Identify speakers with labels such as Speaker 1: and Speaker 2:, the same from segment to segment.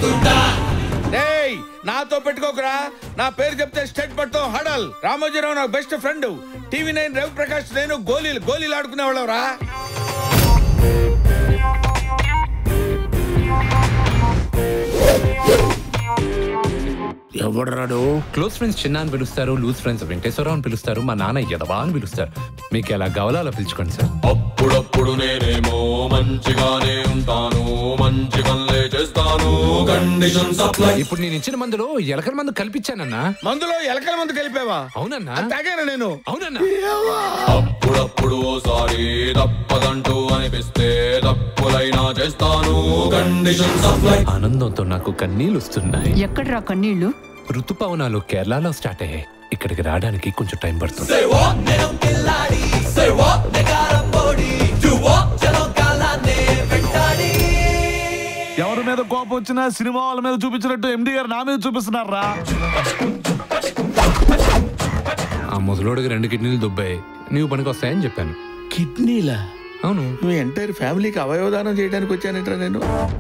Speaker 1: ఏయ్ నాతో పెట్టుకోకరా నా పేరు చెప్తే స్టేట్ పడతాం హడల్ రామోజీరావు నా best friend TV nine Ravi Prakash నేను గోళీలు గోళీలు ఆడుకునే వాళ్ళవరా ఎవడరాడు
Speaker 2: క్లోజ్ ఫ్రెండ్స్ చిన్న అని పిలుస్తారు లూజ్ ఫ్రెండ్స్ వెంకటేశ్వరరావు అని పిలుస్తారు మా నాన్న యదవా అని పిలుస్తారు మీకు ఎలా కావాలో అలా పిలుచుకోండి సార్
Speaker 3: అప్పుడప్పుడు నేనేమో మంచిగానే ఉంటాను మంచి పనులే చేస్తాను కండిషన్ సప్లై
Speaker 2: ఇప్పుడు నేను ఇచ్చిన మందులో ఎలకల మందు కల్పించానన్నా
Speaker 1: మందులో ఎలకల మందు కలిపావా
Speaker 2: అవునన్నా
Speaker 1: అది తాగాను నేను
Speaker 2: అవునన్నా
Speaker 3: అప్పుడప్పుడు ఓసారి తప్పదంటూ అనిపిస్తే తప్పులైనా చేస్తాను కండిషన్ సప్లై
Speaker 2: ఆనందంతో నాకు కన్నీళ్ళు వస్తున్నాయి
Speaker 4: ఎక్కడ్రా కన్నీళ్లు
Speaker 2: ఋతుపవనాలు కేరళలో స్టార్ట్ అయ్యాయి ఇక్కడికి రావడానికి కొంచెం టైం పడుతుంది
Speaker 5: ఎవరి మీద కోపం వచ్చినా సినిమా వాళ్ళ మీద చూపించినట్టు ఎండి గారు నా మీద చూపిస్తున్నారా
Speaker 2: ఆ ముసలోడికి రెండు కిడ్నీలు దుబ్బాయి నీవు పనికి వస్తాయని చెప్పాను
Speaker 1: కిడ్నీలా
Speaker 2: అవును
Speaker 1: మీ ఎంటైర్ ఫ్యామిలీకి అవయవదానం చేయడానికి వచ్చానంటరా నేను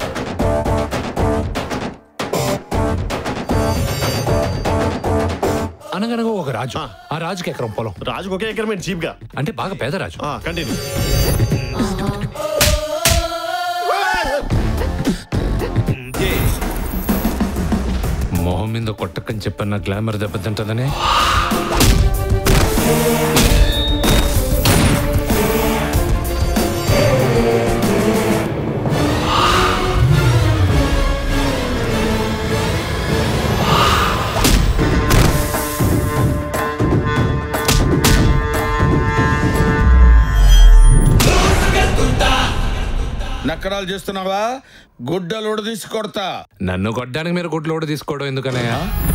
Speaker 2: అనగనగా ఒక రాజు ఆ రాజుకి ఎకరం పొలం
Speaker 6: రాజుకు ఒకే ఎకరమే చీప్ గా
Speaker 2: అంటే బాగా పేద రాజు
Speaker 6: కంటిన్యూ
Speaker 2: మొహం మీద కొట్టకని చెప్పన్న గ్లామర్ దెబ్బతింటదనే
Speaker 1: నక్కరాలు చేస్తున్నావా గుడ్డలోడు తీసి కొడతా
Speaker 2: నన్ను కొట్టడానికి మీరు గుడ్లోడు తీసుకోవడం ఎందుకనయ్యా